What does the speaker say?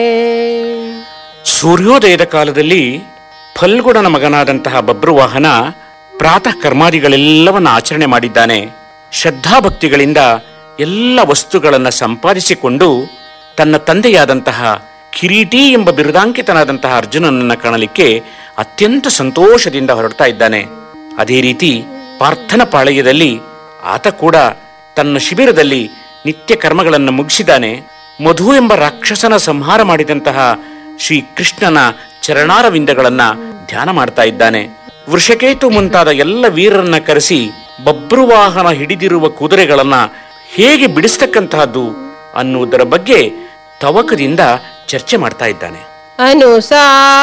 ಸೂರ್ಯೋದಯದ ಕಾಲದಲ್ಲಿ ಫಲ್ಗುಣನ ಮಗನಾದಂತಹ ಬಬ್ರುವಾಹನ ಪ್ರಾತಃ ಕರ್ಮಾದಿಗಳೆಲ್ಲವನ್ನ ಆಚರಣೆ ಮಾಡಿದ್ದಾನೆ ಶ್ರದ್ಧಾಭಕ್ತಿಗಳಿಂದ ಎಲ್ಲ ವಸ್ತುಗಳನ್ನು ಸಂಪಾದಿಸಿಕೊಂಡು ತನ್ನ ತಂದೆಯಾದಂತಹ ಕಿರೀಟಿ ಎಂಬ ಬಿರುದಾಂಕಿತನಾದಂತಹ ಅರ್ಜುನನನ್ನ ಕಾಣಲಿಕ್ಕೆ ಅತ್ಯಂತ ಸಂತೋಷದಿಂದ ಹೊರಡ್ತಾ ಇದ್ದಾನೆ ಅದೇ ರೀತಿ ಪಾರ್ಥನ ಪಾಳಯದಲ್ಲಿ ಆತ ಕೂಡ ತನ್ನ ಶಿಬಿರದಲ್ಲಿ ನಿತ್ಯ ಕರ್ಮಗಳನ್ನು ಮುಗಿಸಿದ್ದಾನೆ ಮಧು ಎಂಬ ರಾಕ್ಷಸನ ಸಂಹಾರ ಮಾಡಿದಂತಹ ಶ್ರೀ ಕೃಷ್ಣನ ಚರಣಾರವಿಂದಗಳನ್ನ ಧ್ಯಾನ ಮಾಡ್ತಾ ಇದ್ದಾನೆ ವೃಷಕೇತು ಮುಂತಾದ ಎಲ್ಲ ವೀರರನ್ನ ಕರೆಸಿ ಬಬ್ರುವಾಹನ ಹಿಡಿದಿರುವ ಕುದುರೆಗಳನ್ನ ಹೇಗೆ ಬಿಡಿಸ್ತಕ್ಕಂತಹದ್ದು ಅನ್ನುವುದರ ಬಗ್ಗೆ ತವಕದಿಂದ ಚರ್ಚೆ ಮಾಡ್ತಾ ಇದ್ದಾನೆ ಅನುಸಾ